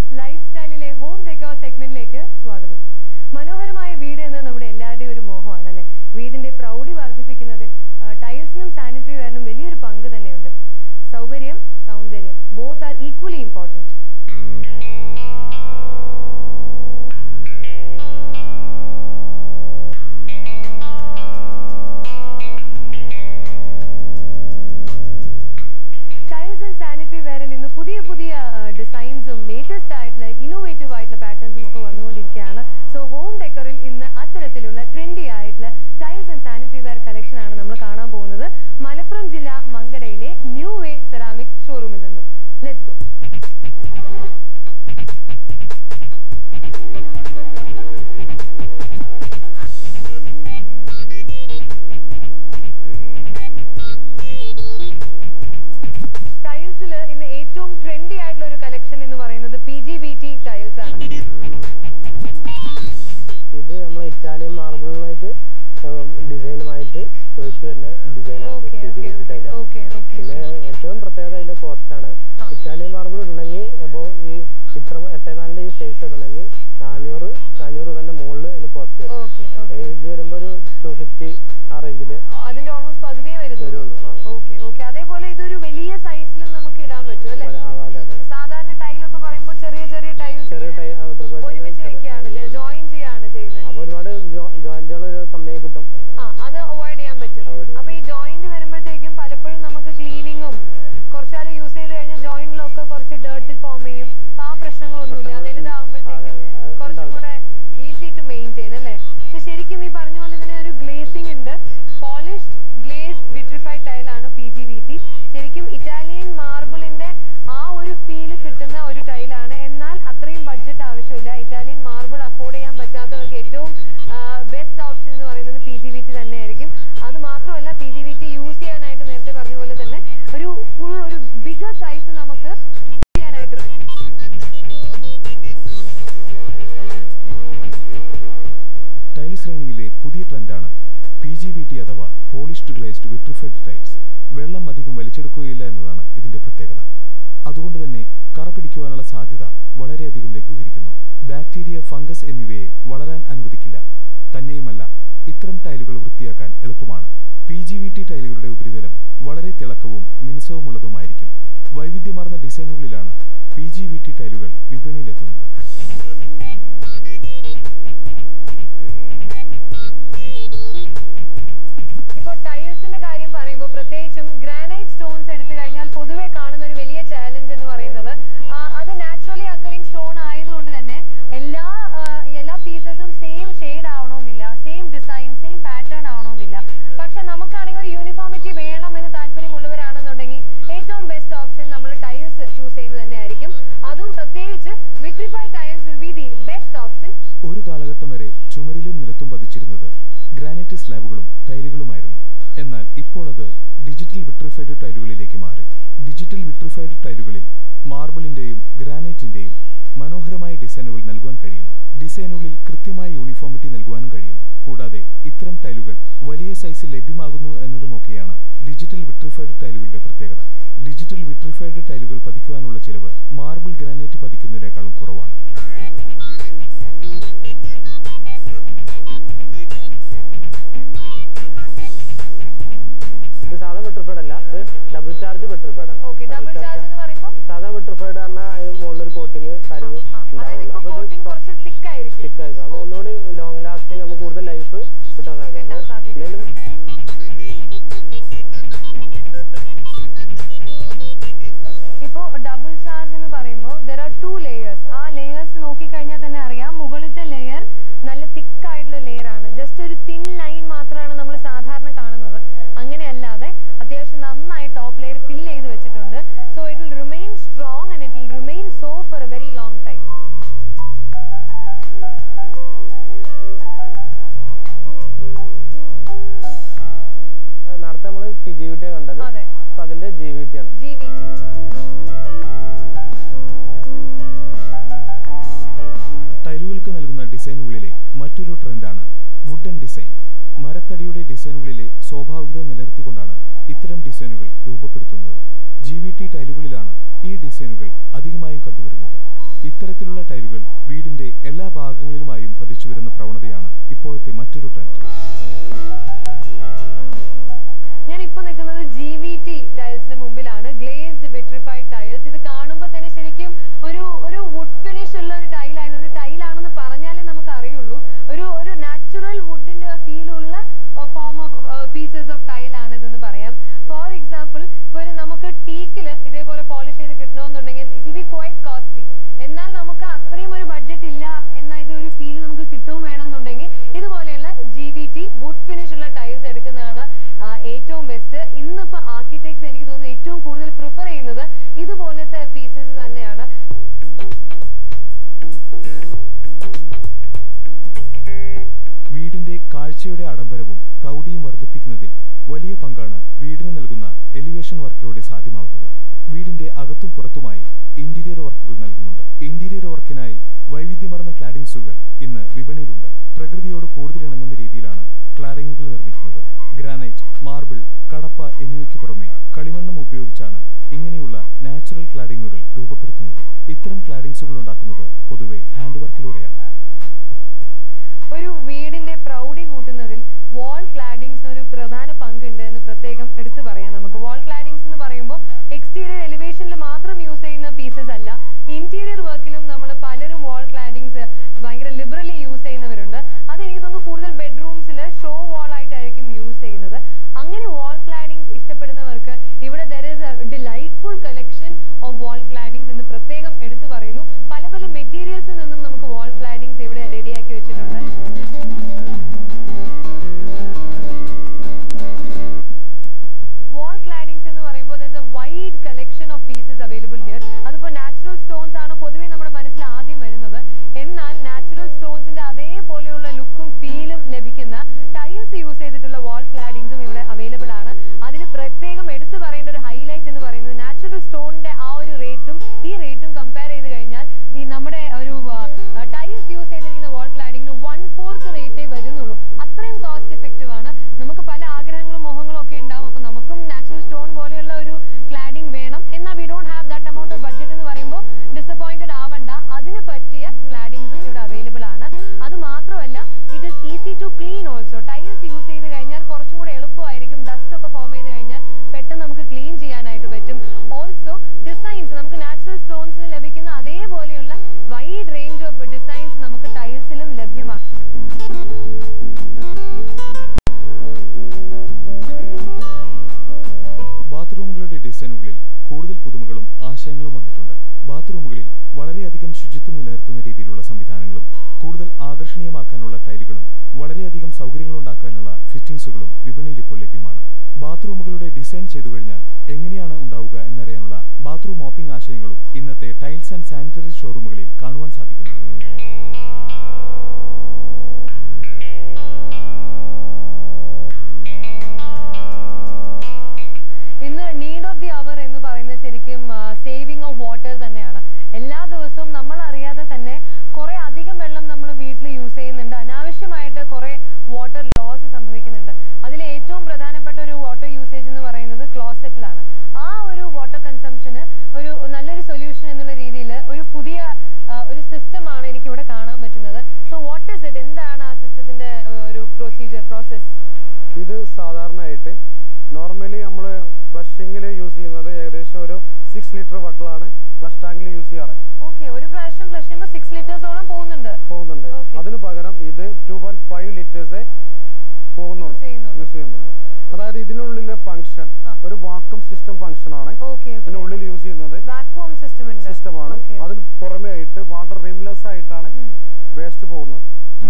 Life സ്റ്റൈലിലെ home decor സെഗ്മെന്റിലേക്ക് സ്വാഗതം മനോഹരമായ വീട് എന്നത് നമ്മുടെ എല്ലാവരുടെയും ഒരു മോഹമാണ് അല്ലേ വീടിന്റെ പ്രൗഢി വർദ്ധിപ്പിക്കുന്നതിൽ ടൈൽസിനും സാനിറ്ററി വെയറിനും വലിയൊരു പങ്ക് തന്നെയുണ്ട് സൗകര്യം സൗന്ദര്യം both are equally important tiles and sanitary വെയറിൽ ഇന്ന് പുതിയ പുതിയ ഡിസൈൻസും ലേറ്റസ്റ്റ് ആയിട്ടുള്ള ഇന്നോവേറ്റീവ് ആയിട്ടുള്ള പാറ്റേൺസും ഒക്കെ വന്നുകൊണ്ടിരിക്കുകയാണ് സോ ഹോം ഡെക്കറിൽ ഇന്ന് അത്തരത്തിലുള്ള ട്രെൻഡി ആയിട്ടുള്ള tiles and sanitary ware collection ആണ് നമ്മൾ കാണാൻ പോകുന്നത് മലപ്പുറം ജില്ല മങ്കടയിലെ ന്യൂ വേ സെറാമിക് ഷോറൂമിൽ നിന്നും ലെറ്റ്സ് ഗോ ടൈൽസിൽ ഇന്ന് ഏറ്റവും ട്രെൻഡി ആയിട്ടുള്ള ഒരു കളക്ഷൻ എന്ന് പറയുന്നത് P G B T tiles ആണ് ഇത് നമ്മൾ ഇറ്റാലിയൻ മാർബിളിനായിട്ട് ഡിസൈനുമായിട്ട് ചോദിച്ചു വരുന്ന ഡിസൈനാണ് okay P G okay B ടൈലാണ് ഓക്കെ ഓക്കെ പിന്നെ ഏറ്റവും പ്രത്യേകത അതിൻ്റെ കോസ്റ്റാണ് ഇറ്റാലിയൻ മാർബിൾ ഇടണമെങ്കിൽ അപ്പോൾ ഈ ഇത്ര എട്ടേ നാലിൻ്റെ ഈ സൈസ് ഇടണമെങ്കിൽ നാനൂറ് നാനൂറ് രൂപേൻ്റെ മുകളിൽ അതിന് കോസ്റ്റ് വരും ഓക്കെ ഓക്കെ ഇത് വരുമ്പോൾ ഒരു ടു ഫിഫ്റ്റി ആ റേഞ്ചിൽ അതിന്റെ ഓൾമോസ്റ്റ് പകുതിയേ വരുന്നുള്ളൂ വരുള്ളൂ ആ ഓക്കെ ഓക്കെ അതേപോലെ ഇതൊരു വലിയ സൈസിലും നമുക്ക് ഇടാൻ പറ്റും അല്ലേ അതെ, ആ, അതെ അതെ സാധാരണ ടൈലൊക്കെ പറയുമ്പോൾ ചെറിയ ചെറിയ ടൈൽസ് ചെറിയ ടൈ ഒരുമിച്ച് വെക്കുകയാണ് ജോയിൻ ചെയ്യാണ് ചെയ്യുന്നത് അപ്പോൾ ഒരുപാട് ജോയിൻറ്റുകൾ കമ്മിയായി കിട്ടും ആ അത് അവോയ്ഡ് ചെയ്യാൻ പറ്റും Avoid ചെയ്യാം. അപ്പൊ ഈ ജോയിന്റ് വരുമ്പോഴത്തേക്കും പലപ്പോഴും നമുക്ക് ക്ലീനിങ്ങും കുറച്ചാല് യൂസ് ചെയ്ത് കഴിഞ്ഞാൽ ജോയിന്റിലൊക്കെ കുറച്ച് ഡേർട്ട് ഫോം ചെയ്യും അപ്പൊ ആ പ്രശ്നങ്ങളൊന്നുമില്ല വലുതാവുമ്പോഴത്തേക്കും അതെ, അതെ. കുറച്ചും കൂടെ ഈസി ടു മെയിൻറ്റെയിൻ അല്ലേ പക്ഷെ ശരിക്കും ഈ പറഞ്ഞ പോലെ ഇതിന് ഒരു ഗ്ലേസിംഗ് ഉണ്ട് പോളിഷ്ഡ് ഗ്ലേസ്ഡ് വിട്രിഫൈഡ് ടൈലാണ് പി ജി വി ടി ശരിക്കും ഇറ്റാലിയൻ മാർബിളിന്റെ ആ ഒരു ഫീല് കിട്ടുന്ന ഒരു ടൈലാണ് എന്നാൽ അത്രയും ബഡ്ജറ്റ് ആവശ്യമില്ല ഇറ്റാലിയൻ മാർബിൾ അഫോർഡ് ചെയ്യാൻ പറ്റാത്തവർക്ക് ഏറ്റവും ബെസ്റ്റ് ഓപ്ഷൻ എന്ന് പറയുന്നത് പി ജി വി ടി തന്നെയായിരിക്കും അത് മാത്രമല്ല P G V T use ചെയ്യാനായിട്ട് നേരത്തെ പറഞ്ഞ പോലെ തന്നെ ഒരു ഫുൾ ഒരു ബിഗർ സൈസ് നമുക്ക് ചെയ്യാനായിട്ട് പറ്റും ടൈൽ ശ്രേണിയിലെ പുതിയ ട്രെൻഡാണ് പി ജി വി ടി അഥവാ പോളിഷ്ഡ് ഗ്ലേസ്ഡ് വിട്രിഫൈഡ് ടൈൽസ് വെള്ളം അധികം വലിച്ചെടുക്കുകയില്ല എന്നതാണ് ഇതിന്റെ പ്രത്യേകത അതുകൊണ്ട് തന്നെ കറ പിടിക്കുവാനുള്ള സാധ്യത വളരെയധികം ലഘൂകരിക്കുന്നു ബാക്ടീരിയ ഫംഗസ് എന്നിവയെ വളരാൻ അനുവദിക്കില്ല തന്നെയുമല്ല ഇത്തരം ടൈലുകൾ വൃത്തിയാക്കാൻ എളുപ്പമാണ് പി ജി വി ടി ടൈലുകളുടെ ഉപരിതലം വളരെ തിളക്കവും മിനുസവുമുള്ളതുമായിരിക്കും വൈവിധ്യമാർന്ന ഡിസൈനുകളിലാണ് പി ജി വി ടി ടൈലുകൾ വിപണിയിലെത്തുന്നത് ഇപ്പോൾ ടൈൽസിന്റെ കാര്യം പറയുമ്പോൾ പ്രത്യേകിച്ചും ഗ്രാനൈറ്റ് സ്റ്റോൺസ് എടുത്തു കഴിഞ്ഞാൽ പൊതുവെ കാണുന്ന ഒരു വലിയ ചാലഞ്ച് എന്ന് പറയുന്നത് ആ, അത് നാച്ചുറലി അക്കറിങ് സ്റ്റോൺ ആയതുകൊണ്ട് തന്നെ എല്ലാ ആ, എല്ലാ പീസസും സെയിം ഷെയ്ഡ് ആവണമെന്നില്ല സെയിം ഡിസൈൻ സെയിം പാറ്റേൺ ആവണമെന്നില്ല പക്ഷെ നമുക്കാണെങ്കിൽ ഒരു യൂണിഫോമിറ്റി വേണം എന്ന് താല്പര്യമുള്ളവരാണെന്നുണ്ടെങ്കിൽ ഏറ്റവും ബെസ്റ്റ് ഓപ്ഷൻ നമ്മൾ ടൈൽസ് ചൂസ് ചെയ്യുന്നത് തന്നെയായിരിക്കും അതും പ്രത്യേകിച്ച് vitrified tiles will be the best option ഒരു കാലഘട്ടം വരെ ചുമരിലും നിലത്തും പതിച്ചിരുന്നത് ഗ്രാനൈറ്റ് സ്ലാബുകളും ടൈലുകളുമായിരുന്നു എന്നാൽ ഇപ്പോൾ അത് ഡിജിറ്റൽ വിട്രിഫൈഡ് ടൈലുകളിലേക്ക് മാറി ഡിജിറ്റൽ വിട്രിഫൈഡ് ടൈലുകളിൽ മാർബിളിന്റെയും ഗ്രാനൈറ്റിന്റെയും മനോഹരമായ ഡിസൈനുകൾ നൽകുവാൻ കഴിയുന്നു ഡിസൈനുകളിൽ കൃത്യമായ യൂണിഫോമിറ്റി നൽകുവാനും കഴിയുന്നു കൂടാതെ ഇത്തരം ടൈലുകൾ വലിയ സൈസിൽ ലഭ്യമാകുന്നു എന്നതുമൊക്കെയാണ് ഡിജിറ്റൽ വിട്രിഫൈഡ് ടൈലുകളുടെ പ്രത്യേകത ഡിജിറ്റൽ വിട്രിഫൈഡ് ടൈലുകൾ പതിക്കുവാനുള്ള ചിലവ് മാർബിൾ ഗ്രാനൈറ്റ് പതിക്കുന്നതിനേക്കാളും കുറവാണ് ഇത് സാധാ വെട്രിഫൈഡ് അല്ല ഇത് ഡബിൾ ചാർജ് വെട്രിഫൈഡ് ആണ് ഓക്കെ ഡബിൾ ചാർജ് എന്ന് പറയുമ്പോൾ സാധാ വെട്രിഫൈഡ് പറഞ്ഞാൽ അതിന് മുകളിലൊരു കോട്ടിങ് കാര്യങ്ങൾ അതായത് ഉണ്ടാവുള്ളൂ ഇപ്പൊ അപ്പോൾ കോട്ടിംഗ് ഇത് കുറച്ച് തിക്ക് ആയിരിക്കും സ്റ്റിക്ക് ആയിരിക്കും അപ്പോൾ ഒന്നുകൂടി ലോങ് ലാസ്റ്റിംഗ് നമുക്ക് കൂടുതൽ ലൈഫ് കിട്ടാൻ സാധ്യത കിട്ടാൻ സാധ്യതയുണ്ട്. എന്തെങ്കിലും ഇപ്പോൾ ഡബിൾ ചാർജ് എന്ന് പറയുമ്പോൾ there are two layers uh layers നോക്കിക്കഴിഞ്ഞാൽ തന്നെ അറിയാം മുകളിലത്തെ ലെയർ നല്ല തിക്ക് ആയിട്ടുള്ള ലെയർ ആണ് ജസ്റ്റ് ഒരു തിൻ ലൈൻ മാത്രമാണ് നമ്മൾ സാധാരണ കാണുന്നത് അങ്ങനെയല്ലാതെ അത്യാവശ്യം നന്നായി ടോപ്പ് ലെയർ ഫിൽ ചെയ്ത് വെച്ചിട്ടുണ്ട് so it will remain strong and it will remain so for a very long time നേരത്തെ നമ്മൾ പി ജി വി ടി കണ്ടത് അതെ അപ്പോൾ അതിൻ്റെ ജി വി ടി ആണ് ജി വി ടി ടൈലുകൾക്ക് നൽകുന്ന ഡിസൈനുകളിലെ മറ്റൊരു ട്രെൻഡാണ് വുഡൻ ഡിസൈൻ മരത്തടിയുടെ ഡിസൈനുകളിലെ സ്വാഭാവികത നിലനിർത്തിക്കൊണ്ടാണ് ഇത്തരം ഡിസൈനുകൾ രൂപപ്പെടുത്തുന്നത് ജി വി ടി ടൈലുകളിലാണ് ഈ ഡിസൈനുകൾ അധികമായും കണ്ടുവരുന്നത് ഇത്തരത്തിലുള്ള ടൈലുകൾ വീടിന്റെ എല്ലാ ഭാഗങ്ങളിലുമായും പതിച്ചു വരുന്ന പ്രവണതയാണ് ഇപ്പോഴത്തെ മറ്റൊരു ട്രെൻഡ് ഞാൻ ഇപ്പൊ നിൽക്കുന്നത് ജി വി ടി ടൈൽസിന് മുമ്പിലാണ് ഗ്ലേസ്ഡ് വിട്രിഫൈഡ് ടൈൽസ് ഇത് കാണുമ്പോൾ തന്നെ ശരിക്കും ഒരു ഒരു വുഡ് ഫിനിഷ് ഉള്ള ഒരു ടൈൽ ആയതുകൊണ്ട് ടൈലാണെന്ന് പറഞ്ഞാലേ നമുക്ക് അറിയുള്ളൂ ഒരു ഒരു നാച്ചുറൽ വുഡിന്റെ ഫീൽ ഉള്ള form of pieces of tile ആണ് ഇതെന്ന് പറയാം ഫോർ എക്സാമ്പിൾ ഇപ്പോൾ ഒരു നമുക്ക് ടീക്കിൽ ഇതേപോലെ പോളിഷ് ചെയ്ത് കിട്ടണമെന്നുണ്ടെങ്കിൽ it will be quite costly എന്നാൽ നമുക്ക് അത്രയും ഒരു ബഡ്ജറ്റ് ഇല്ല എന്നാൽ ഇത് ഒരു ഫീൽ നമുക്ക് കിട്ടുകയും വേണമെന്നുണ്ടെങ്കിൽ ഇതുപോലെയുള്ള G V T wood finish ഉള്ള ടൈൽസ് എടുക്കുന്നതാണ് ആ, ഏറ്റവും ബെസ്റ്റ് ഇന്നിപ്പോൾ ആർക്കിടെക്ട്സ് എനിക്ക് തോന്നുന്നു ഏറ്റവും കൂടുതൽ പ്രിഫർ ചെയ്യുന്നത് ഇതുപോലത്തെ പീസസ് തന്നെയാണ് വീടിന്റെ കാഴ്ചയുടെ ആഡംബരവും പ്രൗഢിയും വർദ്ധിപ്പിക്കുന്നതിൽ വലിയ പങ്കാണ് വീടിന് നൽകുന്ന എലിവേഷൻ വർക്കിലൂടെ സാധ്യമാകുന്നത് വീടിന്റെ അകത്തും പുറത്തുമായി ഇന്റീരിയർ വർക്കുകൾ നൽകുന്നുണ്ട് ഇന്റീരിയർ വർക്കിനായി വൈവിധ്യമാർന്ന ക്ലാഡിംഗ്സുകൾ ഇന്ന് വിപണിയിലുണ്ട് പ്രകൃതിയോട് കൂടുതൽ ഇണങ്ങുന്ന രീതിയിലാണ് ക്ലാഡിംഗുകൾ നിർമ്മിക്കുന്നത് ഗ്രാനൈറ്റ് മാർബിൾ കടപ്പ എന്നിവയ്ക്ക് പുറമെ കളിമണ്ണും ഉപയോഗിച്ചാണ് ഇങ്ങനെയുള്ള നാച്ചുറൽ ക്ലാഡിംഗുകൾ രൂപപ്പെടുത്തുന്നത് ഇത്തരം ക്ലാഡിംഗ്സുകൾ ഉണ്ടാക്കുന്നത് പൊതുവെ ഹാൻഡ് വർക്കിലൂടെയാണ് ഒരു വീടിന്റെ പ്രൗഢി കൂട്ടുന്നതിൽ വാൾ ക്ലാഡിങ്സിന് ഒരു പ്രധാന പങ്കുണ്ട് എന്ന് പ്രത്യേകം എടുത്തു പറയാം നമുക്ക് വാൾ ക്ലാഡിങ്സ് എന്ന് പറയുമ്പോൾ എക്സ്റ്റീരിയർ എലിവേഷനിൽ മാത്രം യൂസ് ചെയ്യുന്ന പീസസ് അല്ല ഇന്റീരിയർ വർക്കിലും നമ്മൾ പലരും വാൾ ക്ലാഡിങ്സ് ഭയങ്കര ലിബറലി യൂസ് ചെയ്യുന്നവരുണ്ട് അത് എനിക്ക് തോന്നുന്നു കൂടുതൽ ബെഡ്റൂംസിൽ ഷോ വാൾ ആയിട്ടായിരിക്കും യൂസ് ചെയ്യുന്നത് അങ്ങനെ വാൾ ക്ലാഡിങ്സ് ഇഷ്ടപ്പെടുന്നവർക്ക് ഇവിടെ there is a delightful collection of wall claddings എന്ന് പ്രത്യേകം എടുത്തു പറയുന്നു പല പല മെറ്റീരിയൽസിൽ നിന്നും നമുക്ക് വാൾ ക്ലാഡിങ്സ് ഇവിടെ റെഡിയാക്കി വെച്ചിട്ടുണ്ട് വാൾ ക്ലാഡിങ്സ് എന്ന് പറയുമ്പോൾ there's a wide collection of pieces available here അതിപ്പോൾ നാച്ചുറൽ സ്റ്റോൺസ് ആണ് പൊതുവെ നമ്മുടെ മനസ്സിൽ ആദ്യം വരുന്നത് എന്നാൽ നാച്ചുറൽ സ്റ്റോൺസിന്റെ അതേപോലെയുള്ള ലുക്കും ഫീലും ലഭിക്കുന്ന ടൈൽസ് യൂസ് ചെയ്തിട്ടുള്ള വാൾ ക്ലാഡിങ്സും ഇവിടെ അവൈലബിൾ ആണ് അതിൽ പ്രത്യേകം എടുത്തു പറയേണ്ട ഒരു ഹൈലൈറ്റ് എന്ന് പറയുന്നത് നാച്ചുറൽ സ്റ്റോണിന്റെ ആ ഒരു റേറ്റും ഈ റേറ്റും കമ്പയർ ചെയ്ത് കഴിഞ്ഞാൽ ഈ നമ്മുടെ ഒരു ടൈൽസ് യൂസ് ചെയ്തിരിക്കുന്ന വാൾ ക്ലാഡിങ്ങിന് വൺ ഫോർത്ത് റേറ്റേ വരുന്നുള്ളൂ അത്രയും കോസ്റ്റ് എഫക്റ്റീവ് ആണ് നമുക്ക് പല ആഗ്രഹങ്ങളും മോഹങ്ങളും ഒക്കെ ഉണ്ടാവും അപ്പോൾ നമുക്കും നാച്ചുറൽ സ്റ്റോൺ പോലെയുള്ള ഒരു ക്ലാഡിംഗ് വേണം എന്നാൽ we don't have that amount of budget എന്ന് പറയുമ്പോൾ ഡിസപ്പോയിന്റഡ് ആവണ്ട അതിന് പറ്റിയ ക്ലാഡിങ്സും ഇവിടെ അവൈലബിൾ ആണ് അത് മാത്രമല്ല it is easy to clean also tiles use ചെയ്ത് കഴിഞ്ഞാൽ കുറച്ചും കൂടെ എളുപ്പമായിരിക്കും ഡസ്റ്റ് ഒക്കെ ഫോം ചെയ്ത് കഴിഞ്ഞാൽ പെട്ടെന്ന് നമുക്ക് ക്ലീൻ ചെയ്യാനായിട്ട് പറ്റും ഓൾസോ ഡിസൈൻസ് നമുക്ക് നാച്ചുറൽ സ്റ്റോൺസിന് ലഭിക്കുന്ന അതേപോലെയുള്ള വൈഡ് റേഞ്ച് ഓഫ് ഡിസൈൻസ് നമുക്ക് ടൈൽസിലും ലഭ്യമാണ് ബാത്റൂമുകളുടെ ഡിസൈനുകളിൽ കൂടുതൽ പുതുമകളും ആശയങ്ങളും വന്നിട്ടുണ്ട് ബാത്റൂമുകളിൽ വളരെയധികം ശുചിത്വം നിലനിർത്തുന്ന രീതിയിലുള്ള സംവിധാനങ്ങളും കൂടുതൽ ആകർഷണീയമാക്കാനുള്ള ടൈലുകളും വളരെയധികം സൗകര്യങ്ങൾ ഉണ്ടാക്കാനുള്ള ഫിറ്റിംഗ്സുകളും വിപണിയിൽ ഇപ്പോൾ ലഭ്യമാണ് ബാത്റൂമുകളുടെ ഡിസൈൻ ചെയ്തു കഴിഞ്ഞാൽ എങ്ങനെയാണ് ഉണ്ടാവുക എന്നറിയാനുള്ള ബാത്റൂം മോപ്പിംഗ് ആശയങ്ങളും ഇന്നത്തെ ടൈൽസ് ആൻഡ് സാനിറ്ററി ഷോറൂമുകളിൽ കാണുവാൻ സാധിക്കുന്നു ഇന്ന് നീഡ് ഓഫ് ദി അവർ എന്ന് പറയുന്നത് ശരിക്കും സേവിങ് ഓഫ് വാട്ടർ തന്നെയാണ് എല്ലാ ദിവസവും നമ്മൾ അറിയാതെ തന്നെ കുറെ അധികം വെള്ളം നമ്മൾ വീട്ടിൽ യൂസ് ചെയ്യുന്നുണ്ട് അനാവശ്യമായിട്ട് കുറെ വാട്ടർ ലോസ് സംഭവിക്കുന്നുണ്ട് അതിൽ ഏറ്റവും പ്രധാനപ്പെട്ട ഒരു വാട്ടർ യൂസേജ് എന്ന് പറയുന്നത് ക്ലോസറ്റിലാണ് ആ ഒരു വാട്ടർ കൺസംഷന് ഒരു നല്ലൊരു സൊല്യൂഷൻ എന്നുള്ള രീതിയിൽ ഒരു പുതിയ ആ, ഒരു സിസ്റ്റമാണ് എനിക്ക് ഇവിടെ കാണാൻ പറ്റുന്നത് സോ വാട്ട് ഇസ് ഇറ്റ് എന്താണ് ആ സിസ്റ്റത്തിന്റെ ഒരു പ്രൊസീജിയർ പ്രോസസ് ഇത് സാധാരണയായിട്ട് നോർമലി നമ്മൾ ഫ്ലഷിങ്ങിൽ യൂസ് ചെയ്യുന്നത് ഏകദേശം ഒരു സിക്സ് ലിറ്റർ വട്ടലാണ് ഫ്ലഷ് ടാങ്കിൽ യൂസ് ചെയ്യാറ് ഓക്കെ ഒരു പ്രാവശ്യം ഫ്ലഷ് ചെയ്യുമ്പോൾ സിക്സ് ലിറ്റേഴ്സോളം പോകുന്നുണ്ട് പോകുന്നുണ്ട് Okay. അതിന് പകരം ഇത് ടു പോയിന്റ് ഫൈവ് ലിറ്റേഴ്സേ പോകുന്നുള്ളൂ Use ചെയ്യുന്നുള്ളൂ. യൂസ് ചെയ്യുന്നുള്ളൂ അതായത് ഇതിനുള്ളിലെ ഫംഗ്ഷൻ ആ. ഒരു വാക്വം സിസ്റ്റം ഫംഗ്ഷൻ ആണ് ഓക്കെ ഇതിനുള്ളിൽ യൂസ് ചെയ്യുന്നത് വാക്വം സിസ്റ്റം ഉണ്ട് സിസ്റ്റമാണ് Okay. അതിന് പുറമേ ആയിട്ട് വാട്ടർ റിംലെസ് ആയിട്ടാണ് ഉം. വേസ്റ്റ് പോകുന്നത്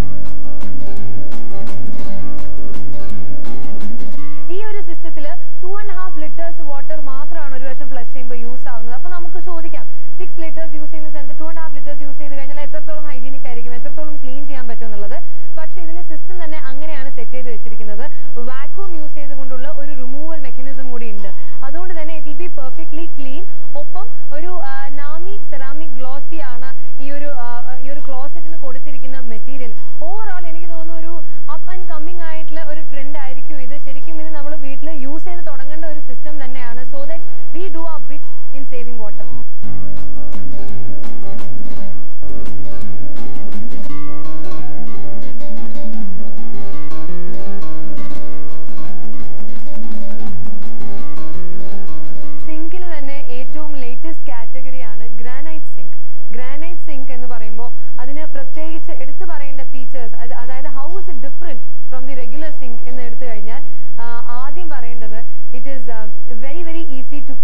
ഈ ഒരു സിസ്റ്റത്തിൽ two and half litres water മാത്രമാണ് ഒരു പ്രാവശ്യം ഫ്ലഷ് ചെയ്യുമ്പോൾ യൂസ് ആവുന്നത് അപ്പോൾ നമുക്ക് ചോദിക്കാം സിക്സ് ലിറ്റേഴ്സ് യൂസ് ചെയ്യുന്ന സ്ഥലത്ത് two and half litres use ചെയ്ത് കഴിഞ്ഞാൽ എത്രത്തോളം ഹൈജീനിക് ആയിരിക്കും എത്രത്തോളം ക്ലീൻ ചെയ്യാൻ പറ്റും എന്നുള്ളത് പക്ഷേ ഇതിന്റെ സിസ്റ്റം തന്നെ അങ്ങനെയാണ് സെറ്റ് ചെയ്ത് വെച്ചിരിക്കുന്നത് വാക്വം യൂസ് ചെയ്തുകൊണ്ടുള്ള ഒരു റിമൂവൽ മെക്കാനിസം കൂടി ഉണ്ട് അതുകൊണ്ട് തന്നെ it will be perfectly clean ഒപ്പം ഒരു ആ, നാമി സെറാമിക് ഗ്ലോസി ആണ് ഈ ഒരു ആ, ഈ ഒരു ക്ലോസറ്റിന് കൊടുത്തിരിക്കുന്ന മെറ്റീരിയൽ ഓവറോൾ എനിക്ക് തോന്നുന്നു ഒരു അപ്പ് ആൻഡ് കമ്മിങ് ആയിട്ടുള്ള ഒരു ട്രെൻഡ് ആയിരിക്കും ഇത് ശരിക്കും ഇത് നമ്മൾ വീട്ടിൽ യൂസ് ചെയ്ത് തുടങ്ങേണ്ട ഒരു സിസ്റ്റം തന്നെയാണ് so that we do a bit in saving water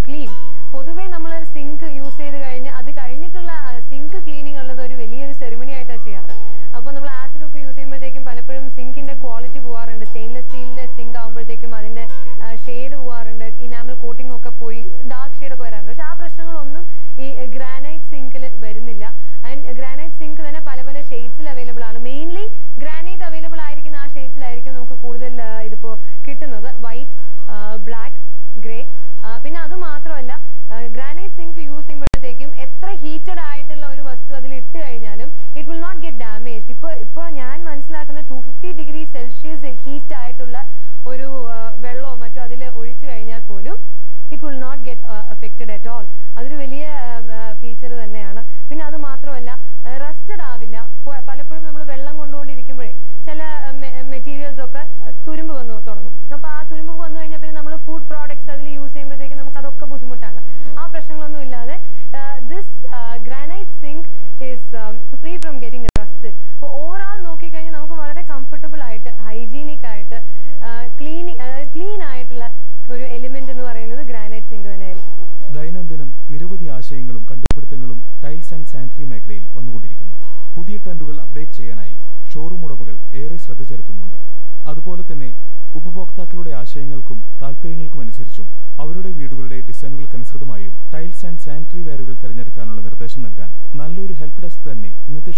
clean പൊതുവേ നമ്മൾ സിങ്ക് യൂസ് ചെയ്ത് കഴിഞ്ഞ് അത് കഴിഞ്ഞിട്ടുള്ള സിങ്ക് ക്ലീനിങ് ഉള്ളത് ഒരു വലിയൊരു സെറിമണി ആയിട്ടാണ് ചെയ്യാറ് അപ്പോൾ നമ്മൾ ആസിഡ് ഒക്കെ യൂസ് ചെയ്യുമ്പോഴത്തേക്കും പലപ്പോഴും സിങ്കിന്റെ ക്വാളിറ്റി പോവാറുണ്ട് സ്റ്റെയിൻലെസ് സ്റ്റീലിന്റെ സിങ്ക് ആകുമ്പോഴത്തേക്കും അതിന്റെ ഷെയ്ഡ് പോവാറുണ്ട് ഇനാമൽ കോട്ടിംഗ് ഒക്കെ പോയി ഡാർക്ക് ഷെയ്ഡ് ഒക്കെ വരാറുണ്ട് പക്ഷെ ആ പ്രശ്നങ്ങളൊന്നും ഈ ഗ്രാനൈറ്റ് സിങ്കിൽ വരുന്നില്ല ആൻഡ് ഗ്രാനൈറ്റ് സിങ്ക് തന്നെ പല പല ഷെയ്ഡ്സിൽ അവൈലബിൾ ആണ് മെയിൻലി ഗ്രാനൈറ്റ് അവൈലബിൾ ആയിരിക്കുന്ന ആ ഷെയ്ഡ്സിലായിരിക്കും നമുക്ക് കൂടുതൽ ആ, ഇതിപ്പോ കിട്ടുന്നത് വൈറ്റ് ബ്ലാക്ക് ഗ്രേ പിന്നെ അത് മാത്രമല്ല ഗ്രാനൈറ്റ് സിങ്ക് യൂസ് ചെയ്യുമ്പോഴത്തേക്കും എത്ര ഹീറ്റഡ് ആയിട്ടുള്ള ഒരു വസ്തു അതിൽ ഇട്ട് കഴിഞ്ഞാലും it will not get damage ഇപ്പോൾ ഇപ്പോൾ ഞാൻ മനസ്സിലാക്കുന്ന two fifty degree Celsius heat ആയിട്ടുള്ള ഒരു ആ, വെള്ളമോ മറ്റോ അതിൽ ഒഴിച്ചു കഴിഞ്ഞാൽ പോലും it will not get affected at all അതൊരു വലിയ ഫീച്ചർ തന്നെയാണ് പിന്നെ അത് മാത്രമല്ല റസ്റ്റഡ് ആവില്ല പ- പലപ്പോഴും നമ്മൾ വെള്ളം കൊണ്ടുകൊണ്ടിരിക്കുമ്പോഴേ ചില മെറ്റീരിയൽസ് ഒക്കെ തുരുമ്പ് വന്നു തുടങ്ങും അപ്പോൾ ആ തുരുമ്പ് വന്നു കഴിഞ്ഞാൽ പിന്നെ നമ്മൾ ഫുഡ് പ്രോഡക്ട്സ് അതിൽ യൂസ് ചെയ്യുമ്പോഴത്തേക്കും നമുക്ക് അതൊക്കെ ബുദ്ധിമുട്ടാണ് ആ പ്രശ്നങ്ങളൊന്നും ഇല്ലാതെ this granite sink is free from getting rusted അപ്പോൾ ഓവറോൾ നോക്കിക്കഴിഞ്ഞാൽ നമുക്ക് വളരെ കംഫർട്ടബിൾ ആയിട്ട് ഹൈജീനിക് ആയിട്ട് ക്ലീനിങ് അതായത് ക്ലീൻ ആയിട്ടുള്ള ഒരു എലിമെന്റ് എന്ന് പറയുന്നത് ഗ്രാനൈറ്റ് സിങ്ക് തന്നെയായിരിക്കും ദൈനംദിനം നിരവധി ആശയങ്ങളും കണ്ടുപിടുത്തങ്ങളും ടൈൽസ് ആൻഡ് സാനിറ്ററി മേഖലയിൽ വന്നുകൊണ്ടിരിക്കുന്നു പുതിയ ട്രെൻഡുകൾ അപ്ഡേറ്റ് ചെയ്യാനായി ഷോറൂം ഉടമകൾ ഏറെ ശ്രദ്ധ ചെലുത്തുന്നുണ്ട് അതുപോലെ തന്നെ ഉപഭോക്താക്കളുടെ ആശയങ്ങൾക്കും താല്പര്യങ്ങൾക്കും അനുസരിച്ചും അവരുടെ വീടുകളുടെ ഡിസൈനുകൾക്കനുസൃതമായും ടൈൽസ് ആൻഡ് സാനിറ്ററി വെയറുകൾ തിരഞ്ഞെടുക്കാനുള്ള നിർദ്ദേശം നൽകാൻ നല്ലൊരു ഹെൽപ്പ് ഡെസ്ക് തന്നെ ഇന്നത്തെ